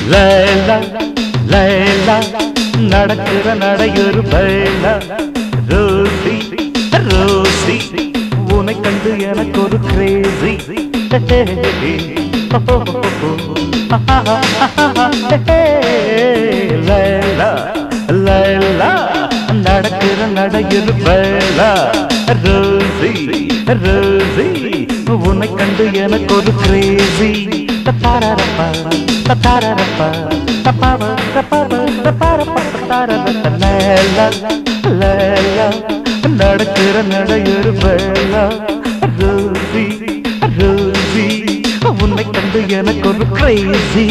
லைலா லைலா நடக்கிற நடையொரு பைலா Rousey Rosie உன்னை கண்டு எனக்கு ஒரு கிரேசி லைலா லைலா நடக்கிற நடையொரு பைலா ரோசி ரோசி உன்னை கண்டு எனக்கு ஒரு கிரேசி தப்பாரப்பா தப்பாரப்பா தப்பாவ தப்பாவ தப்பாரப்பா தப்பாரப்பா லேலா லேலா நடக்கிற நடையொரு வேலா ரோசி ரோசி உன்னை கண்டு எனக்கு ஒரு கிரேசி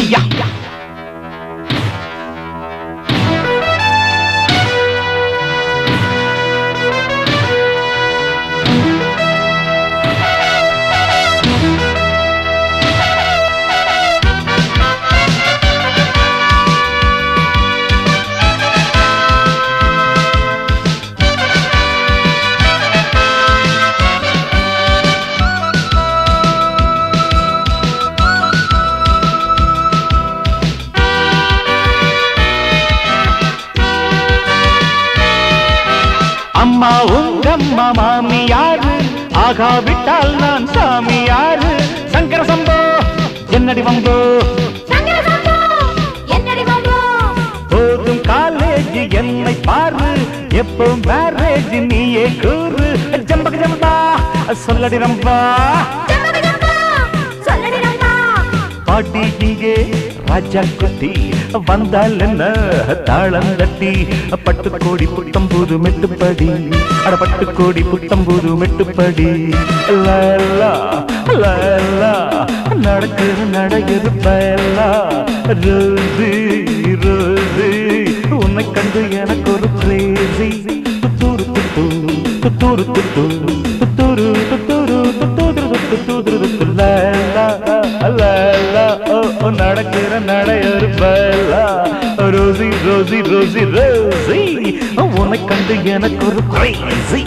அம்மா உங்கம்மா மாமி யாரு ஆகாவிட்டால் நான் சாமி யாரு சங்கர சம்போ என்னடி வம்போ சங்கர சம்போ என்னடி வம்போ போதும் காலேஜ் என்னை பாரு எப்போ மேரேஜ் நீயே கூறு ஜம்பக ஜம்பா சொல்லடி ரம்பா ஜம்பக ஜம்பா சொல்லடி ரம்பா பாட்டி இங்கே ராஜா குட்டி வந்தால் என்ன தாளம் தட்டி பட்டு கோடி புத்தம்பூது மெட்டுப்படி அட பட்டு கோடி புத்தம்பூது மெட்டுப்படி லல்லா லல்லா நடக்குது நடையுது பயலா ரோசி ரோசி உன்னை கண்டு எனக்கு ஒரு கிரேசி துத்தூரு துத்தூ துத்தூரு துத்தூ துத்தூரு துத்தூரு துத்தூரு துத்தூரு துத்தூரு லல்லா லல்லா ஓ ஓ நடக்கிற நடையொரு பல்லா ரோசி ரோசி ரோசி ரோசி உன்னை கண்டு எனக்கு ஒரு கிரேசி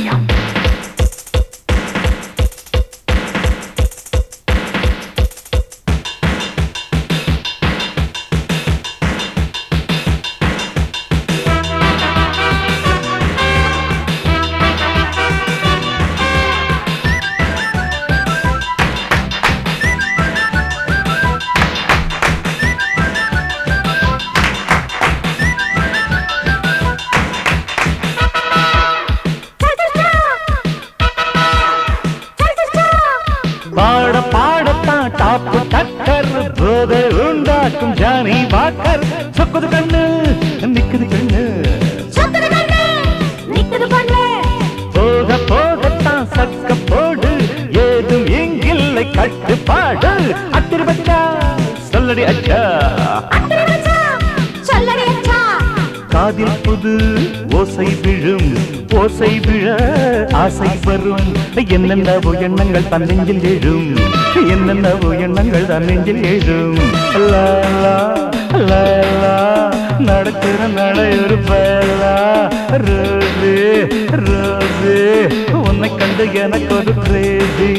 பாட பாடத்தான் டாப்பு டக்கர் போதை உண்டாக்கும் ஜானி வாக்கர் சொக்குது கண்ணு நிக்குது கண்ணு சொக்குது கண்ணு நிக்குது பொண்ணு போக போகத்தான் சக்க போடு ஏதும் இங்கில்லை கட்டுப்பாடு அத்திரி பச்சா சொல்லடி அச்சா அத்தனை வச்சா சொல்லடி அச்சா காதில் புது ஓசை விழும் ஓசை விழ ஆசை வரும் என்னென்னவோ எண்ணங்கள் தன் நெஞ்சில் எழும் என்னென்னவோ எண்ணங்கள் தன் நெஞ்சில் எழும் லாலா லாலா நடக்கிற நடையொரு பயலா ரோசே ரோசே உன்னை கண்டு எனக்கு ஒரு கிரேசி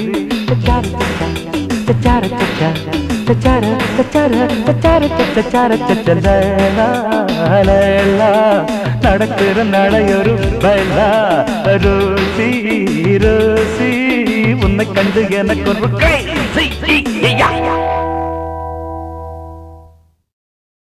சச்சார சச்சா சச்சார சச்சார சச்சார சச்சார சச்சா நடக்கிற நடையொரு பலா ரோசி ரோசி உன்னை கண்டு எனக்கு ஒரு crazy